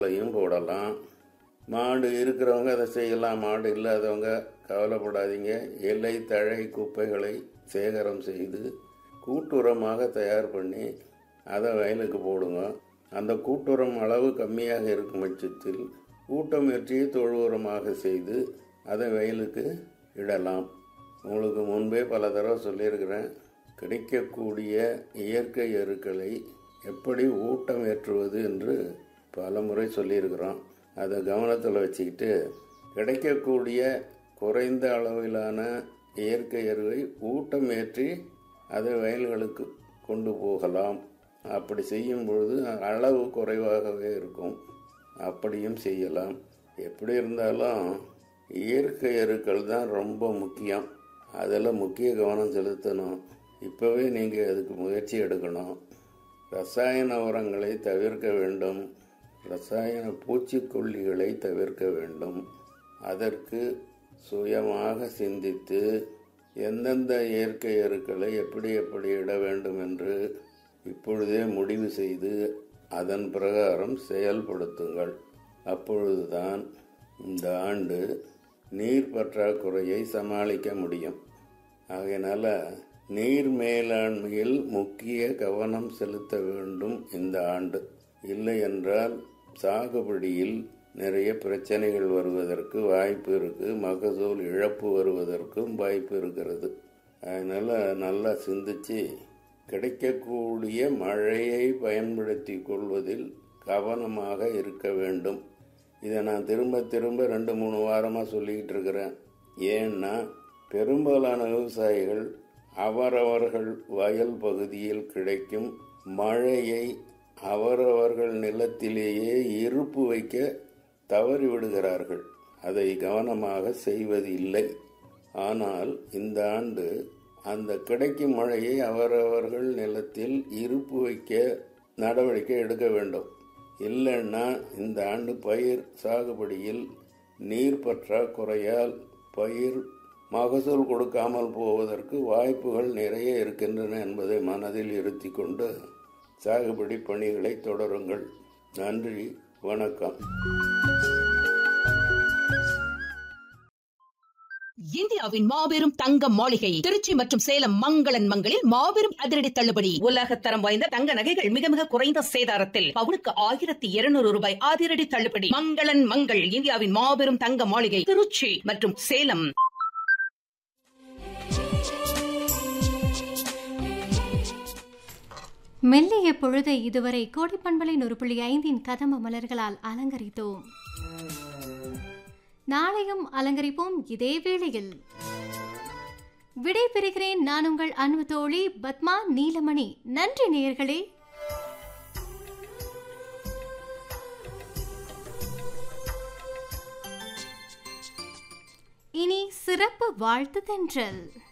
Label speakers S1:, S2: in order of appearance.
S1: லையும் போடலாம் மாடு இருக்கிறவங்க அதை செய்யலாம் மாடு இல்லாதவங்க கவலைப்படாதீங்க இலை தழை குப்பைகளை சேகரம் செய்து கூட்டுரமாக தயார் பண்ணி அதை வயலுக்கு போடுங்க அந்த கூட்டுரம் அளவு கம்மியாக இருக்கும் பட்சத்தில் ஊட்டமுயற்சியை தொழு உரமாக செய்து அதை வயலுக்கு இடலாம் உங்களுக்கு முன்பே பல தடவை சொல்லியிருக்கிறேன் கிடைக்கக்கூடிய இயற்கை எருக்களை எப்படி ஊட்டம் ஏற்றுவது என்று பல முறை சொல்லியிருக்கிறோம் அதை கவனத்தில் வச்சுக்கிட்டு கிடைக்கக்கூடிய குறைந்த அளவிலான இயற்கை எருவை ஊட்டம் ஏற்றி அதை வயல்களுக்கு கொண்டு போகலாம் அப்படி செய்யும் பொழுது அளவு குறைவாகவே இருக்கும் அப்படியும் செய்யலாம் எப்படி இருந்தாலும் இயற்கை எருக்கள் தான் ரொம்ப முக்கியம் அதில் முக்கிய கவனம் செலுத்தணும் இப்போவே நீங்கள் அதுக்கு முயற்சி எடுக்கணும் ரசாயன உரங்களை தவிர்க்க வேண்டும் ரசாயன பூச்சிக்கொல்லிகளை தவிர்க்க வேண்டும் அதற்கு சுயமாக சிந்தித்து எந்தெந்த இயற்கை எருக்களை எப்படி எப்படி இட வேண்டும் என்று இப்பொழுதே முடிவு செய்து அதன் பிரகாரம் செயல்படுத்துங்கள் அப்பொழுதுதான் இந்த ஆண்டு நீர் பற்றாக்குறையை சமாளிக்க முடியும் ஆகையினால நீர் மேலாண்மையில் முக்கிய கவனம் செலுத்த வேண்டும் இந்த ஆண்டு இல்லை என்றால் சாகுபடியில் நிறைய பிரச்சனைகள் வருவதற்கு வாய்ப்பு இருக்கு மகசூல் இழப்பு வருவதற்கும் வாய்ப்பு இருக்கிறது அதனால நல்லா சிந்திச்சு கிடைக்கக்கூடிய மழையை பயன்படுத்தி கொள்வதில் கவனமாக இருக்க வேண்டும் இதை நான் திரும்ப திரும்ப ரெண்டு மூணு வாரமாக சொல்லிக்கிட்டு இருக்கிறேன் ஏன்னா பெரும்பாலான விவசாயிகள் அவரவர்கள் வயல் பகுதியில் கிடைக்கும் மழையை அவரவர்கள் நிலத்திலேயே இருப்பு வைக்க தவறிவிடுகிறார்கள் அதை கவனமாக செய்வது இல்லை ஆனால் இந்த ஆண்டு அந்த கிடைக்கும் மழையை அவரவர்கள் நிலத்தில் இருப்பு வைக்க நடவடிக்கை எடுக்க வேண்டும் இல்லைன்னா இந்த ஆண்டு பயிர் சாகுபடியில் நீர் பற்றாக்குறையால் பயிர் மகசூல் கொடுக்காமல் போவதற்கு வாய்ப்புகள் நிறைய இருக்கின்றன என்பதை மனதில் இருத்தி கொண்டு சாகுபடி பணிகளை தொடருங்கள் நன்றி வணக்கம்
S2: இந்தியாவின் மாபெரும் தங்க மாளிகை திருச்சி மற்றும் சேலம் மங்களன் மங்களில் மாபெரும் அதிரடி தள்ளுபடி உலகத்தரம் வாய்ந்த தங்க நகைகள் மிக மிக குறைந்த சேதாரத்தில் பவுனுக்கு ஆயிரத்தி இருநூறு ரூபாய் அதிரடி தள்ளுபடி மங்களன் மங்கள் இந்தியாவின் மாபெரும் தங்க மாளிகை திருச்சி மற்றும் சேலம்
S3: மெல்லிய பொழுதை இதுவரை கோடிப்பண்பலை நூறு புள்ளி ஐந்தின் கதம்ப மலர்களால் அலங்கரித்தோம் நாளையும் அலங்கரிப்போம் இதே வேளையில் விடை பெறுகிறேன் நான் உங்கள் அன்பு தோழி பத்மா நீலமணி நன்றி நேயர்களே இனி சிறப்பு வாழ்த்து தென்றல்